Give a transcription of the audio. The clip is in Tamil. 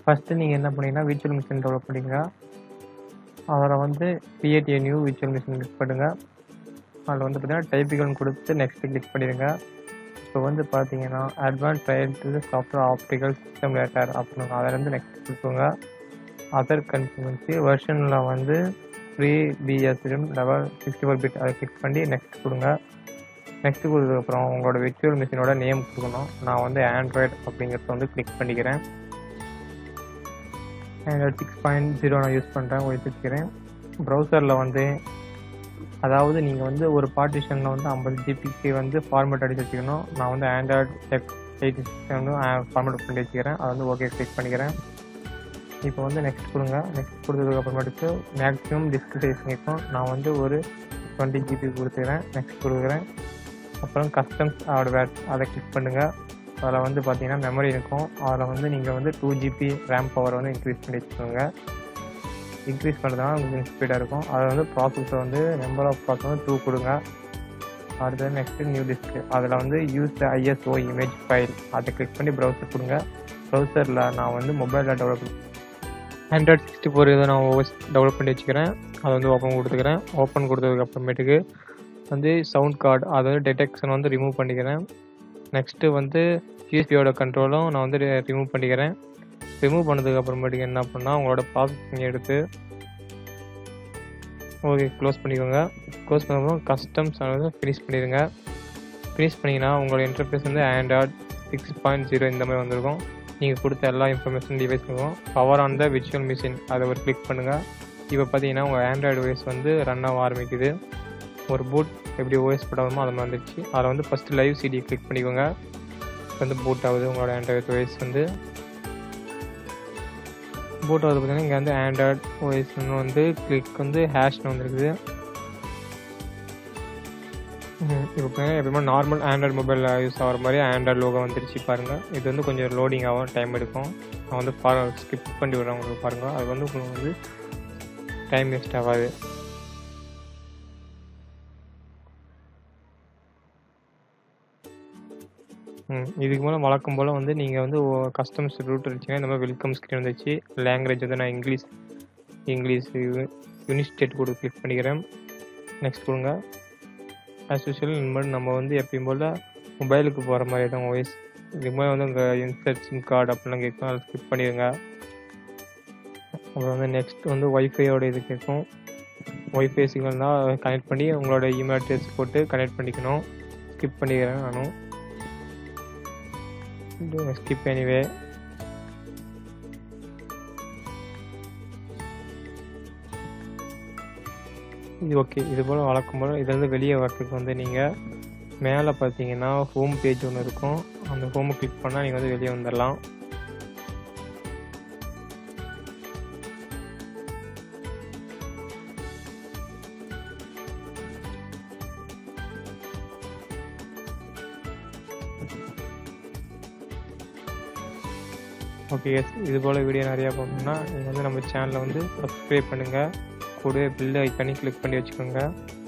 ஃபஸ்ட்டு நீங்கள் என்ன பண்ணீங்கன்னா விர்ச்சுவல் மிஷின் டெவலப் பண்ணிங்க அதில் வந்து create a new virtual machine click பண்ணுங்கள் அதில் வந்து பார்த்தீங்கன்னா டைப்பிக்கல் கொடுத்து நெக்ஸ்ட்டு கிளிக் பண்ணிடுங்க இப்போ வந்து பார்த்தீங்கன்னா advance trial software optical system later அப்படின்னு அதிலேருந்து நெக்ஸ்ட் கொடுத்துங்க அதர் கன்ஃபர்மன்சி வெர்ஷனில் வந்து free PSM level sixty four bit அதை கிளிக் பண்ணி நெக்ஸ்ட் கொடுங்க நெக்ஸ்ட் கொடுத்ததுக்கப்புறம் உங்களோட விர்ச்சுவல் மிஷினோட நேம் கொடுக்கணும் நான் வந்து ஆண்ட்ராய்டு அப்படிங்கிறத வந்து கிளிக் பண்ணிக்கிறேன் ஆண்ட்ராய்டு சிக்ஸ் பாயிண்ட் ஜீரோ நான் யூஸ் பண்ணுறேன் வச்சுக்கிறேன் ப்ரௌசரில் வந்து அதாவது நீங்கள் வந்து ஒரு பார்ட்டிஷனில் வந்து ஐம்பது ஜிபிக்கு வந்து ஃபார்மேட் அடிச்சு வச்சுக்கணும் நான் வந்து ஆண்ட்ராய்டு எக்ஸ் எயிட்டி சிக்ஸ் வந்து ஃபார்மேட் பண்ணி வச்சுக்கிறேன் அதை வந்து ஓகே கிளிக் பண்ணிக்கிறேன் இப்போ வந்து நெக்ஸ்ட் கொடுங்க நெக்ஸ்ட் கொடுத்ததுக்கு அப்புறமேட்டுக்கு மேக்ஸிமம் டிஸ்க் சைஸ் கேட்கும் நான் வந்து ஒரு டுவெண்ட்டி ஜிபி கொடுத்துக்கிறேன் நெக்ஸ்ட் கொடுக்குறேன் அப்புறம் கஸ்டம்ஸ் ஹார்ட்வேர் அதை கிளிக் பண்ணுங்கள் அதில் வந்து பார்த்தீங்கன்னா மெமரி இருக்கும் அதில் வந்து நீங்கள் வந்து டூ ஜிபி ரேம் பவர் வந்து இன்க்ரீஸ் பண்ணி வச்சுக்கோங்க இன்க்ரீஸ் பண்ணுறதுனால உங்களுக்கு ஸ்பீடாக இருக்கும் அதில் வந்து ப்ராசஸர் வந்து நம்பர் ஆஃப் ப்ராசஸ் வந்து டூ கொடுங்க அடுத்தது நெக்ஸ்ட்டு நியூ டிஸ்க்கு அதில் வந்து யூஸ் ஐஎஸ்ஓ இமேஜ் ஃபைல் அதை கிளிக் பண்ணி ப்ரௌசர் கொடுங்க ப்ரௌசரில் நான் வந்து மொபைலில் டெவலப் ஆண்ட்ராய்ட் சிக்ஸ்டி ஃபோர் இதை நான் ஓஎஸ் டெவலப் பண்ணி வச்சுக்கிறேன் அதை வந்து ஓப்பன் கொடுத்துக்கிறேன் ஓப்பன் கொடுத்ததுக்கு அப்புறமேட்டுக்கு வந்து சவுண்ட் கார்டு அதை வந்து டிடெக்ஷன் வந்து ரிமூவ் பண்ணிக்கிறேன் நெக்ஸ்ட்டு வந்து யூஎஸ்பியோட கண்ட்ரோலும் நான் வந்து ரிமூவ் பண்ணிக்கிறேன் ரிமூவ் பண்ணதுக்கு அப்புறமேட்டுக்கு என்ன பண்ணால் உங்களோட ப்ராசஸிங் எடுத்து ஓகே க்ளோஸ் பண்ணிக்கோங்க க்ளோஸ் பண்ணதும் கஸ்டம்ஸ் வந்து ஃபினிஷ் பண்ணிடுங்க ஃபினிஷ் பண்ணிங்கன்னா உங்களோட இன்டர்ஃபேஸ் வந்து ஆண்ட்ராய்ட் சிக்ஸ் பாயிண்ட் ஜீரோ இந்த மாதிரி வந்திருக்கும் நீங்கள் கொடுத்த எல்லா இன்ஃபர்மேஷன் டிவைஸ் இருக்கும் power on the virtual machine அதை ஒரு கிளிக் பண்ணுங்கள் இப்போ பார்த்தீங்கன்னா உங்கள் ஆண்ட்ராய்டு ஓஎஸ் வந்து ரன் ஆக ஆரம்பிக்குது ஒரு பூட் எப்படி ஓஎஸ் போட்டாலுமோ அது மாதிரி வந்துச்சு அதில் வந்து ஃபஸ்ட்டு லைவ் சிடி கிளிக் பண்ணிக்கோங்க வந்து பூட் ஆகுது உங்களோட ஆண்ட்ராய்டு ஓஎஸ் வந்து பூட் ஆகுது பார்த்தீங்கன்னா இங்கே வந்து ஆண்ட்ராய்டு ஓஎஸ்னு வந்து கிளிக் வந்து ஹேஷ்னு வந்துருக்குது இப்போ பார்த்தீங்கன்னா எப்பயுமே நார்மல் ஆண்ட்ராய்டு மொபைலில் யூஸ் ஆகிற மாதிரி ஆண்ட்ராய்டு லோகோ வந்துருச்சு பாருங்கள் இது வந்து கொஞ்சம் லோடிங் ஆகும் டைம் எடுக்கும் நான் வந்து பா ஸ்கிப் பண்ணி விட்றேன் உங்களுக்கு பாருங்கள் அது வந்து உங்களுக்கு வந்து டைம் வேஸ்ட் ஆகாது ம் இதுக்கு மேலே வழக்கம் போல் வந்து நீங்கள் வந்து கஸ்டமர்ஸ் ரூட் இருந்துச்சுன்னா இந்த மாதிரி வெல்கம் ஸ்க்ரீன் வந்துச்சு லாங்குவேஜ் வந்து நான் இங்கிலீஷ் இங்கிலீஷ் யூனிட் ஸ்டேட் கூட கிளிக் பண்ணிக்கிறேன் நெக்ஸ்ட் கொடுங்க ஆஸ் யூஷுவல் இந்த மாதிரி நம்ம வந்து எப்பயும் போல் மொபைலுக்கு போகிற மாதிரி தான் வாய்ஸ் இதுக்கு மேலே வந்து உங்கள் இன்சர்ட் சிம் கார்டு அப்படிலாம் கேட்கும் அதை ஸ்கிப் பண்ணிடுங்க அப்புறம் வந்து நெக்ஸ்ட் வந்து ஒய்ஃபையோட இது கேட்கும் ஒய்ஃபை சிக்னல் தான் கனெக்ட் பண்ணி உங்களோட இமெயில் அட்ரஸ் போட்டு கனெக்ட் பண்ணிக்கணும் ஸ்கிப் பண்ணிக்கிறேன் நானும் ஸ்கிப் எனிவே இது ஓகே இது போல் வழக்கம் போல் இதுலேருந்து வெளியே வரத்துக்கு வந்து நீங்கள் மேலே பார்த்தீங்கன்னா ஹோம் பேஜ் ஒன்று இருக்கும் அந்த ஹோமை கிளிக் பண்ணால் நீங்கள் வந்து வெளியே வந்துடலாம் ஓகே எஸ் இது போல் வீடியோ நிறையா பார்க்கணும்னா நீங்கள் வந்து நம்ம சேனலை வந்து சப்ஸ்கிரைப் பண்ணுங்கள் கூடவே பில் ஐக்கானி கிளிக் பண்ணி வச்சுக்கோங்க